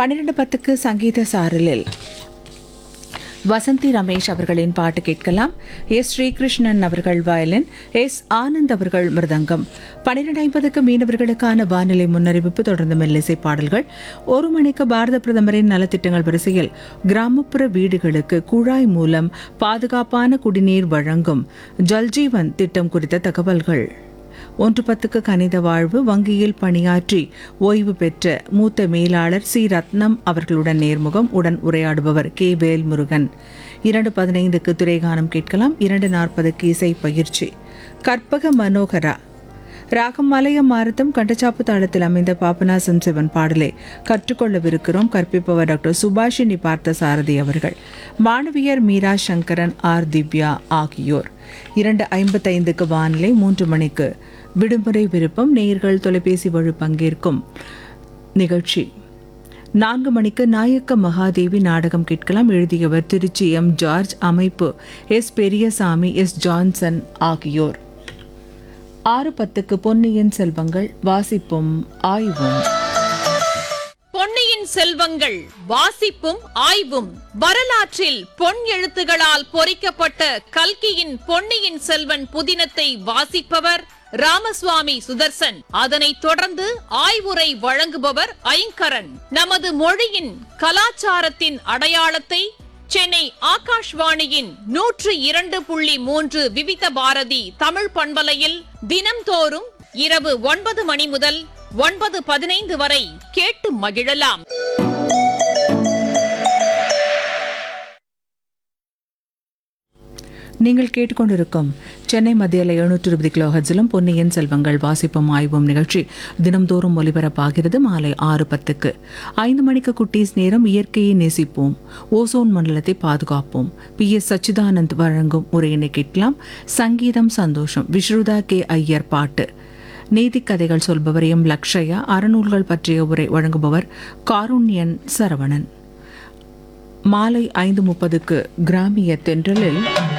பன்னிரெண்டு பத்துக்கு சங்கீத சாரலில் வசந்தி ரமேஷ் அவர்களின் பாட்டு கேட்கலாம் எஸ் ஸ்ரீகிருஷ்ணன் அவர்கள் வயலின் எஸ் ஆனந்த் அவர்கள் மிருதங்கம் பன்னிரண்டு ஐம்பதுக்கு மீனவர்களுக்கான வானிலை முன்னறிவிப்பு தொடர்ந்து மெல்லிசை பாடல்கள் ஒரு மணிக்கு பாரத பிரதமரின் நலத்திட்டங்கள் வரிசையில் கிராமப்புற வீடுகளுக்கு குழாய் மூலம் பாதுகாப்பான குடிநீர் வழங்கும் ஜல்ஜீவன் திட்டம் குறித்த தகவல்கள் ஒன்று பத்துக்கு கணித வாழ்வு வங்கியில் பணியாற்றி ஓய்வு பெற்ற மூத்த மேலாளர் சி ரத்னம் அவர்களுடன் நேர்முகம் உடன் உரையாடுபவர் கே வேல்முருகன் இரண்டு பதினைந்துக்கு துறைகானம் கேட்கலாம் இரண்டு நாற்பதுக்கு இசை பயிற்சி கற்பக மனோகரா ராகம் மலைய மாரத்தம் கண்டச்சாப்பு தாளத்தில் அமைந்த பாபநாசம் சிவன் பாடலை கற்றுக்கொள்ளவிருக்கிறோம் கற்பிப்பவர் டாக்டர் சுபாஷினி பார்த்த சாரதி அவர்கள் மாணவியர் மீரா சங்கரன் ஆர் திவ்யா ஆகியோர் இரண்டு ஐம்பத்தைந்துக்கு வானிலை மூன்று மணிக்கு விடுமுறை விருப்பம் நேயர்கள் தொலைபேசி வழி பங்கேற்கும் நிகழ்ச்சி நான்கு மணிக்கு நாயக்க மகாதேவி நாடகம் கேட்கலாம் எழுதியவர் திருச்சி எம் ஜார்ஜ் அமைப்பு எஸ் பெரியசாமி எஸ் ஜான்சன் ஆகியோர் ஆறு பத்துக்கு பொன்னியின் செல்வங்கள் வாசிப்பும் ஆய்வும் பொன்னியின் செல்வங்கள் வாசிப்பும் ஆய்வும் வரலாற்றில் பொன் எழுத்துகளால் பொறிக்கப்பட்ட கல்கியின் பொன்னியின் செல்வன் புதினத்தை வாசிப்பவர் ராமசுவாமி சுதர்சன் அதனைத் தொடர்ந்து ஆய்வுரை வழங்குபவர் ஐங்கரன் நமது மொழியின் கலாச்சாரத்தின் அடையாளத்தை சென்னை ஆகாஷ்வாணியின் நூற்று இரண்டு புள்ளி மூன்று விவித பாரதி தமிழ் பண்பலையில் தினம்தோறும் இரவு ஒன்பது மணி முதல் ஒன்பது பதினைந்து வரை கேட்டு மகிழலாம் நீங்கள் கேட்டுக்கொண்டிருக்கும் சென்னை மத்தியில் எழுநூற்று இருபது கிலோ ஹெட்ஸிலும் பொன்னியின் செல்வங்கள் வாசிப்பும் ஆய்வும் நிகழ்ச்சி தினம்தோறும் ஒலிபரப்பாகிறது மாலை ஆறு பத்துக்கு ஐந்து மணிக்கு குட்டீஸ் நேரம் இயற்கையை நேசிப்போம் ஓசோன் மண்டலத்தை பாதுகாப்போம் பி எஸ் சச்சிதானந்த் வழங்கும் உரையினை கேட்கலாம் சங்கீதம் சந்தோஷம் விஸ்ருதா கே ஐயர் பாட்டு நீதிக் கதைகள் சொல்பவர் எம் லக்ஷயா அறநூல்கள் பற்றிய உரை வழங்குபவர் காருண்யன் சரவணன் மாலை ஐந்து முப்பதுக்கு கிராமிய தென்றலில்